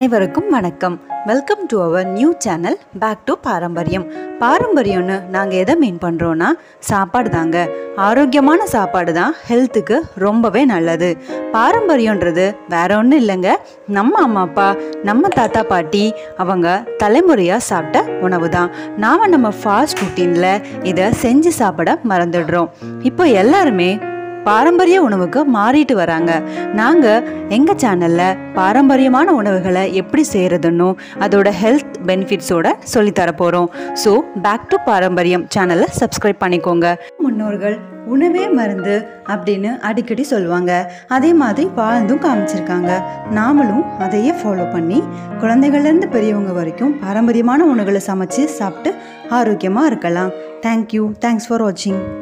அனைவருக்கும் வணக்கம் welcome to our new channel back to Paarambariyam பாரம்பரியம்னு நாங்கள் எதை மீன் பண்ணுறோன்னா சாப்பாடு தாங்க ஆரோக்கியமான சாப்பாடு தான் ஹெல்த்துக்கு ரொம்பவே நல்லது பாரம்பரியன்றது வேற ஒன்றும் இல்லைங்க நம்ம அம்மா அப்பா நம்ம தாத்தா பாட்டி அவங்க தலைமுறையாக சாப்பிட்ட உணவு தான் நாம் நம்ம ஃபாஸ்ட் ருட்டீனில் இதை செஞ்சு சாப்பிட மறந்துடுறோம் இப்போ எல்லாருமே பாரம்பரிய உணவுக்கு மாறிட்டு வராங்க நாங்கள் எங்கள் சேனலில் பாரம்பரியமான உணவுகளை எப்படி செய்கிறதுன்னு அதோட ஹெல்த் பெனிஃபிட்ஸோட சொல்லித்தர போகிறோம் ஸோ பேக் டு பாரம்பரியம் சேனலை சப்ஸ்கிரைப் பண்ணிக்கோங்க முன்னோர்கள் உணவே மருந்து அப்படின்னு அடிக்கடி சொல்லுவாங்க அதே மாதிரி வாழ்ந்தும் காமிச்சிருக்காங்க நாமளும் அதையே ஃபாலோ பண்ணி குழந்தைகள்லேருந்து பெரியவங்க வரைக்கும் பாரம்பரியமான உணவுகளை சமைச்சு சாப்பிட்டு ஆரோக்கியமாக இருக்கலாம் தேங்க்யூ தேங்க்ஸ் ஃபார் வாட்சிங்